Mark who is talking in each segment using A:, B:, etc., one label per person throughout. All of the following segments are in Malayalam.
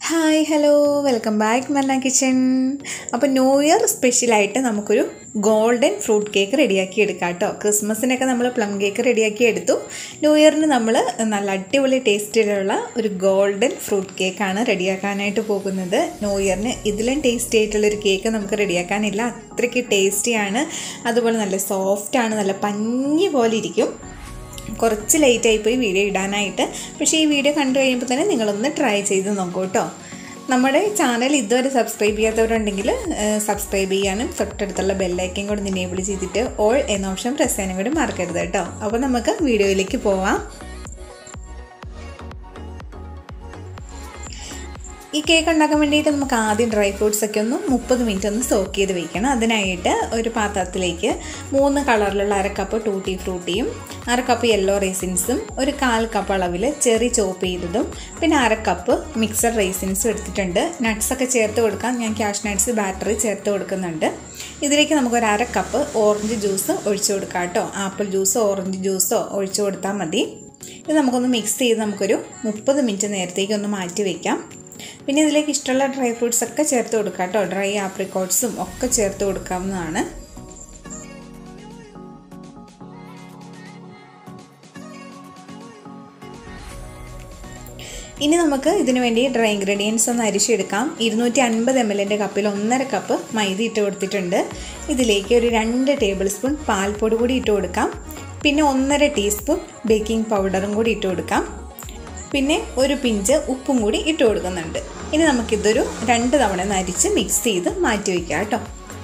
A: hi hello welcome back Manna kitchen അപ്പോൾ ന്യൂ ഇയർ സ്പെഷ്യലായിട്ട് നമുക്കൊരു ഗോൾഡൻ ഫ്രൂട്ട് കേക്ക് റെഡിയാക്കി എടുക്കാം കേട്ടോ ക്രിസ്മസിനൊക്കെ നമ്മൾ പ്ലം കേക്ക് റെഡിയാക്കി എടുത്തു ന്യൂ ഇയറിന് നമ്മൾ നല്ല അടിപൊളി ടേസ്റ്റിലുള്ള ഒരു ഗോൾഡൻ ഫ്രൂട്ട് കേക്കാണ് റെഡിയാക്കാനായിട്ട് പോകുന്നത് ന്യൂ ഇയറിന് ഇതിലും ടേസ്റ്റി ആയിട്ടുള്ളൊരു കേക്ക് നമുക്ക് റെഡിയാക്കാനില്ല അത്രയ്ക്ക് ടേസ്റ്റിയാണ് അതുപോലെ നല്ല സോഫ്റ്റാണ് നല്ല പഞ്ഞി പോലെ ഇരിക്കും കുറച്ച് ലേറ്റ് ആയിപ്പോയി വീഡിയോ ഇടാനായിട്ട് പക്ഷേ ഈ വീഡിയോ കണ്ടു കഴിയുമ്പോൾ തന്നെ നിങ്ങളൊന്ന് ട്രൈ ചെയ്ത് നോക്കൂ കേട്ടോ നമ്മുടെ ചാനൽ ഇതുവരെ സബ്സ്ക്രൈബ് ചെയ്യാത്തവരുണ്ടെങ്കിൽ സബ്സ്ക്രൈബ് ചെയ്യാനും തൊട്ടടുത്തുള്ള ബെല്ലൈക്കൻ കൂടി എനേബിൾ ചെയ്തിട്ട് ഓൾ എന്ന ഓപ്ഷൻ പ്രസ് ചെയ്യാനും കൂടി മറക്കരുത് കേട്ടോ അപ്പോൾ നമുക്ക് വീഡിയോയിലേക്ക് പോവാം ഈ കേക്ക് ഉണ്ടാക്കാൻ വേണ്ടിയിട്ട് നമുക്ക് ആദ്യം ഡ്രൈ ഫ്രൂട്ട്സ് ഒക്കെ ഒന്ന് മുപ്പത് മിനിറ്റ് ഒന്ന് സോക്ക് ചെയ്ത് വെക്കണം അതിനായിട്ട് ഒരു പാത്രത്തിലേക്ക് മൂന്ന് കളറിലുള്ള അര കപ്പ് ടൂട്ടി ഫ്രൂട്ടിയും അര കപ്പ് യെല്ലോ റേസിൻസും ഒരു കാൽ കപ്പ് അളവിൽ ചെറി ചോപ്പ് ചെയ്തതും പിന്നെ അര കപ്പ് മിക്സഡ് റേസിൻസും എടുത്തിട്ടുണ്ട് നട്ട്സൊക്കെ ചേർത്ത് കൊടുക്കാം ഞാൻ ക്യാഷ് നട്ട്സ് ബാറ്ററി ചേർത്ത് കൊടുക്കുന്നുണ്ട് ഇതിലേക്ക് നമുക്കൊരു അര കപ്പ് ഓറഞ്ച് ജ്യൂസ് ഒഴിച്ചു കൊടുക്കാം കേട്ടോ ആപ്പിൾ ജ്യൂസോ ഓറഞ്ച് ജ്യൂസോ ഒഴിച്ചു കൊടുത്താൽ മതി ഇത് നമുക്കൊന്ന് മിക്സ് ചെയ്ത് നമുക്കൊരു മുപ്പത് മിനിറ്റ് നേരത്തേക്ക് ഒന്ന് മാറ്റി വയ്ക്കാം പിന്നെ ഇതിലേക്ക് ഇഷ്ടമുള്ള ഡ്രൈ ഫ്രൂട്ട്സ് ഒക്കെ ചേർത്ത് കൊടുക്കാം കേട്ടോ ഡ്രൈ ആപ്രിക്കോട്ട്സും ഒക്കെ ചേർത്ത് കൊടുക്കാവുന്നതാണ് ഇനി നമുക്ക് ഇതിനു വേണ്ടി ഡ്രൈ ഇൻഗ്രീഡിയൻസ് ഒന്ന് അരിച്ചെടുക്കാം ഇരുന്നൂറ്റി അൻപത് എം എല്ലിൻ്റെ കപ്പിൽ ഒന്നര കപ്പ് മൈദ ഇട്ട് കൊടുത്തിട്ടുണ്ട് ഇതിലേക്ക് ഒരു രണ്ട് ടേബിൾ സ്പൂൺ പാൽപ്പൊടി കൂടി ഇട്ട് കൊടുക്കാം പിന്നെ ഒന്നര ടീസ്പൂൺ ബേക്കിംഗ് പൗഡറും കൂടി ഇട്ട് കൊടുക്കാം പിന്നെ ഒരു പിഞ്ച് ഉപ്പും കൂടി ഇട്ട് കൊടുക്കുന്നുണ്ട് ഇനി നമുക്കിതൊരു രണ്ട് തവണ ഒന്ന് അരിച്ച് മിക്സ് ചെയ്ത് മാറ്റി വയ്ക്കാം കേട്ടോ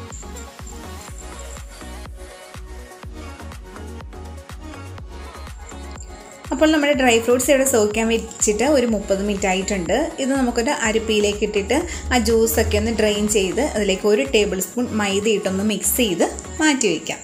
A: അപ്പോൾ നമ്മുടെ ഡ്രൈ ഫ്രൂട്ട്സ് ഇവിടെ സോക്കാൻ വെച്ചിട്ട് ഒരു മുപ്പത് മിനിറ്റ് ആയിട്ടുണ്ട് ഇത് നമുക്കൊരു അരിപ്പിയിലേക്ക് ഇട്ടിട്ട് ആ ജ്യൂസൊക്കെ ഒന്ന് ഡ്രെയിൻ ചെയ്ത് അതിലേക്ക് ഒരു ടേബിൾ സ്പൂൺ മൈദ ഇട്ടൊന്ന് മിക്സ് ചെയ്ത് മാറ്റി വയ്ക്കാം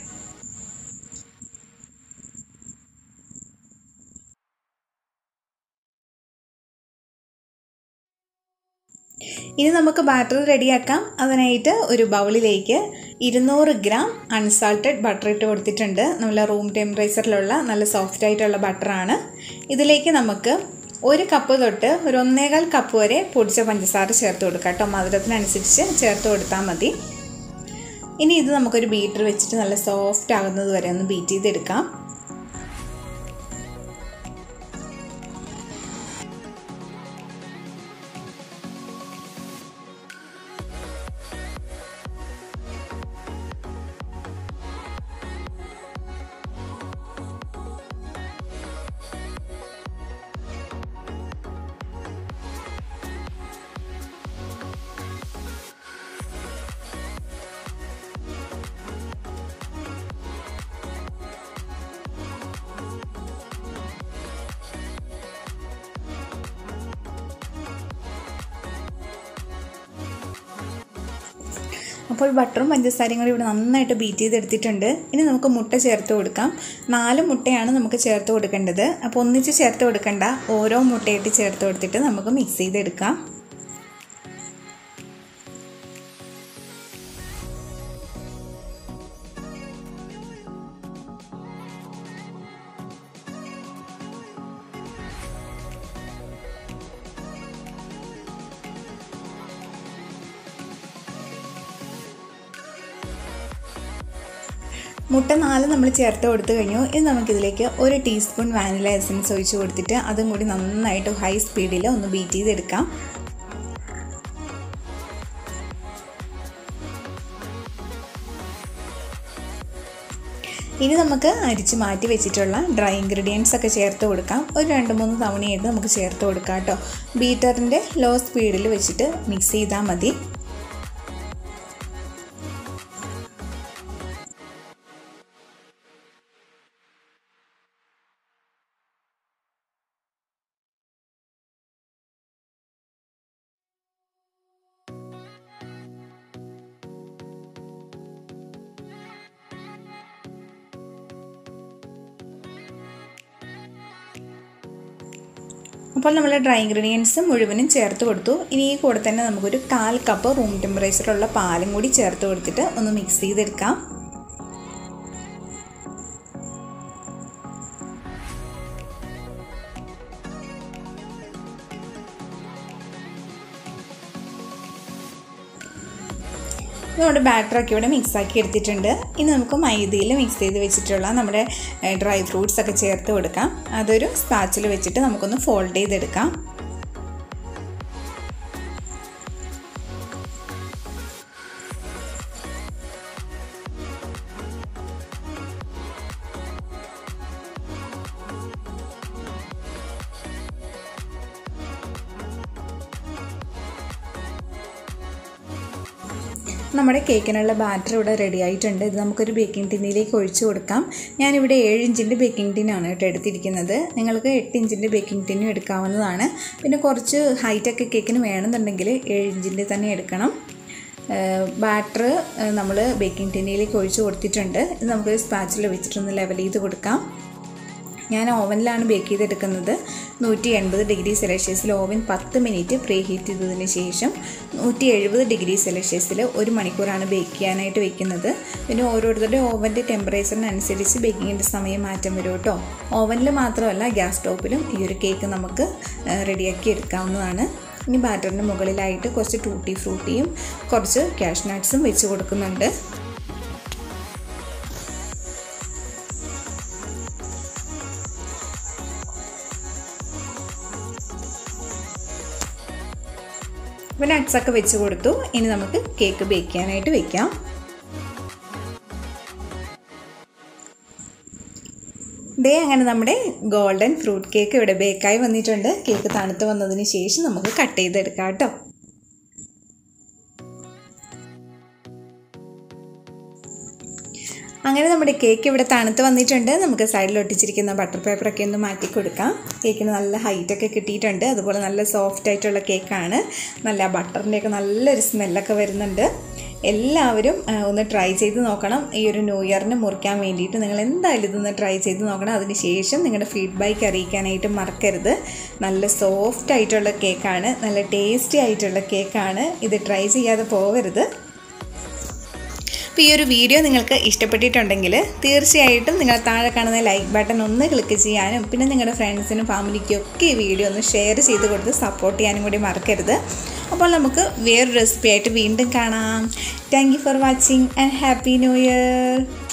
A: ഇനി നമുക്ക് ബാറ്റർ റെഡിയാക്കാം അതിനായിട്ട് ഒരു ബൗളിലേക്ക് ഇരുന്നൂറ് ഗ്രാം അൺസാൾട്ടഡ് ബട്ടർ ഇട്ട് കൊടുത്തിട്ടുണ്ട് നല്ല റൂം ടെമ്പറേച്ചറിലുള്ള നല്ല സോഫ്റ്റ് ആയിട്ടുള്ള ബട്ടറാണ് ഇതിലേക്ക് നമുക്ക് ഒരു കപ്പ് തൊട്ട് ഒരു ഒന്നേകാൽ കപ്പ് വരെ പൊടിച്ച പഞ്ചസാര ചേർത്ത് കൊടുക്കാം കേട്ടോ മധുരത്തിനനുസരിച്ച് ചേർത്ത് കൊടുത്താൽ മതി ഇനി ഇത് നമുക്കൊരു ബീറ്റർ വെച്ചിട്ട് നല്ല സോഫ്റ്റ് ആകുന്നത് വരെ ഒന്ന് ബീറ്റ് ചെയ്തെടുക്കാം അപ്പോൾ ബട്ടറും പഞ്ചസാരയും കൂടി ഇവിടെ നന്നായിട്ട് ബീറ്റ് ചെയ്തെടുത്തിട്ടുണ്ട് ഇനി നമുക്ക് മുട്ട ചേർത്ത് കൊടുക്കാം നാല് മുട്ടയാണ് നമുക്ക് ചേർത്ത് കൊടുക്കേണ്ടത് അപ്പോൾ ഒന്നിച്ച് ചേർത്ത് കൊടുക്കണ്ട ഓരോ മുട്ടയായിട്ട് ചേർത്ത് കൊടുത്തിട്ട് നമുക്ക് മിക്സ് ചെയ്തെടുക്കാം മുട്ട നാല് നമ്മൾ ചേർത്ത് കൊടുത്തു കഴിഞ്ഞു ഇനി നമുക്കിതിലേക്ക് ഒരു ടീസ്പൂൺ വാനില എസൻസ് ഒഴിച്ച് കൊടുത്തിട്ട് അതും കൂടി നന്നായിട്ട് ഹൈ സ്പീഡിൽ ഒന്ന് ബീറ്റ് ചെയ്തെടുക്കാം ഇനി നമുക്ക് അരിച്ച് മാറ്റി വെച്ചിട്ടുള്ള ഡ്രൈ ഇൻഗ്രീഡിയൻസ് ഒക്കെ ചേർത്ത് കൊടുക്കാം ഒരു രണ്ട് മൂന്ന് തവണയായിട്ട് നമുക്ക് ചേർത്ത് കൊടുക്കാം കേട്ടോ ബീറ്ററിൻ്റെ ലോ സ്പീഡിൽ വെച്ചിട്ട് മിക്സ് ചെയ്താൽ മതി അപ്പോൾ നമ്മൾ ഡ്രൈ ഇൻഗ്രീഡിയൻസ് മുഴുവനും ചേർത്ത് കൊടുത്തു ഇനി ഈ കൂടെ തന്നെ നമുക്കൊരു കാൽ കപ്പ് റൂം ടെമ്പറേച്ചറുള്ള പാലും കൂടി ചേർത്ത് കൊടുത്തിട്ട് ഒന്ന് മിക്സ് ചെയ്തെടുക്കാം നമ്മുടെ ബാറ്ററൊക്കെ ഇവിടെ മിക്സാക്കി എടുത്തിട്ടുണ്ട് ഇനി നമുക്ക് മൈദയിൽ മിക്സ് ചെയ്ത് വെച്ചിട്ടുള്ള നമ്മുടെ ഡ്രൈ ഫ്രൂട്ട്സ് ഒക്കെ ചേർത്ത് കൊടുക്കാം അതൊരു സ്പാച്ചിൽ വെച്ചിട്ട് നമുക്കൊന്ന് ഫോൾഡ് ചെയ്തെടുക്കാം നമ്മുടെ കേക്കിനുള്ള ബാറ്റർ ഇവിടെ റെഡി ആയിട്ടുണ്ട് ഇത് നമുക്കൊരു ബേക്കിംഗ് ടിന്നിലേക്ക് ഒഴിച്ചു കൊടുക്കാം ഞാനിവിടെ ഏഴ് ഇഞ്ചിൻ്റെ ബേക്കിംഗ് ടിന്നാണ് കേട്ടോ എടുത്തിരിക്കുന്നത് നിങ്ങൾക്ക് എട്ട് ഇഞ്ചിൻ്റെ ബേക്കിംഗ് ടിന്നും എടുക്കാവുന്നതാണ് പിന്നെ കുറച്ച് ഹൈറ്റൊക്കെ കേക്കിന് വേണമെന്നുണ്ടെങ്കിൽ ഏഴ് ഇഞ്ചിൻ്റെ തന്നെ എടുക്കണം ബാറ്റർ നമ്മൾ ബേക്കിംഗ് ടിന്നിലേക്ക് ഒഴിച്ചു കൊടുത്തിട്ടുണ്ട് ഇത് നമുക്കൊരു സ്പാച്ചിൽ വെച്ചിട്ടൊന്ന് ലെവൽ ചെയ്ത് കൊടുക്കാം ഞാൻ ഓവനിലാണ് ബേക്ക് ചെയ്തെടുക്കുന്നത് നൂറ്റി എൺപത് ഡിഗ്രി സെൽഷ്യസിൽ ഓവൻ പത്ത് മിനിറ്റ് പ്രീ ഹീറ്റ് ചെയ്തതിന് ശേഷം നൂറ്റി എഴുപത് ഡിഗ്രി സെൽഷ്യസിൽ ഒരു മണിക്കൂറാണ് ബേക്ക് ചെയ്യാനായിട്ട് വെക്കുന്നത് പിന്നെ ഓരോരുത്തരുടെ ഓവൻ്റെ ടെമ്പറേച്ചറിനനുസരിച്ച് ബേക്കിങ്ങിൻ്റെ സമയം മാറ്റം വരും കേട്ടോ ഓവനിൽ മാത്രമല്ല ഗ്യാസ് സ്റ്റോപ്പിലും ഈ ഒരു കേക്ക് നമുക്ക് റെഡിയാക്കി എടുക്കാവുന്നതാണ് ഇനി ബാറ്ററിൻ്റെ മുകളിലായിട്ട് കുറച്ച് ടൂട്ടി ഫ്രൂട്ടിയും കുറച്ച് ക്യാഷ് നട്ട്സും വെച്ച് കൊടുക്കുന്നുണ്ട് അപ്പോൾ നട്ട്സൊക്കെ വെച്ച് കൊടുത്തു ഇനി നമുക്ക് കേക്ക് ബേക്ക് ചെയ്യാനായിട്ട് വെക്കാം ദേ അങ്ങനെ നമ്മുടെ ഗോൾഡൻ ഫ്രൂട്ട് കേക്ക് ഇവിടെ ബേക്കായി വന്നിട്ടുണ്ട് കേക്ക് തണുത്ത് വന്നതിന് ശേഷം നമുക്ക് കട്ട് ചെയ്തെടുക്കാം കേട്ടോ അങ്ങനെ നമ്മുടെ കേക്ക് ഇവിടെ തണുത്ത് വന്നിട്ടുണ്ട് നമുക്ക് സൈഡിൽ ഒട്ടിച്ചിരിക്കുന്ന ബട്ടർ പേപ്പറൊക്കെ ഒന്ന് മാറ്റി കൊടുക്കാം കേക്കിന് നല്ല ഹൈറ്റൊക്കെ കിട്ടിയിട്ടുണ്ട് അതുപോലെ നല്ല സോഫ്റ്റ് ആയിട്ടുള്ള കേക്കാണ് നല്ല ബട്ടറിൻ്റെയൊക്കെ നല്ലൊരു സ്മെല്ലൊക്കെ വരുന്നുണ്ട് എല്ലാവരും ഒന്ന് ട്രൈ ചെയ്ത് നോക്കണം ഈ ഒരു ന്യൂ ഇയറിന് മുറിക്കാൻ വേണ്ടിയിട്ട് നിങ്ങൾ എന്തായാലും ഇതൊന്ന് ട്രൈ ചെയ്ത് നോക്കണം അതിന് ശേഷം നിങ്ങളുടെ ഫീഡ്ബാക്ക് അറിയിക്കാനായിട്ട് മറക്കരുത് നല്ല സോഫ്റ്റ് ആയിട്ടുള്ള കേക്കാണ് നല്ല ടേസ്റ്റി ആയിട്ടുള്ള കേക്കാണ് ഇത് ട്രൈ ചെയ്യാതെ പോകരുത് അപ്പോൾ ഈ ഒരു വീഡിയോ നിങ്ങൾക്ക് ഇഷ്ടപ്പെട്ടിട്ടുണ്ടെങ്കിൽ തീർച്ചയായിട്ടും നിങ്ങൾ താഴെ കാണുന്ന ലൈക്ക് ബട്ടൺ ഒന്ന് ക്ലിക്ക് ചെയ്യാനും പിന്നെ നിങ്ങളുടെ ഫ്രണ്ട്സിനും ഫാമിലിക്കും ഒക്കെ ഈ വീഡിയോ ഒന്ന് ഷെയർ ചെയ്ത് കൊടുത്ത് സപ്പോർട്ട് ചെയ്യാനും കൂടി മറക്കരുത് അപ്പോൾ നമുക്ക് വേറൊരു റെസിപ്പി ആയിട്ട് വീണ്ടും കാണാം thank you for watching and happy new year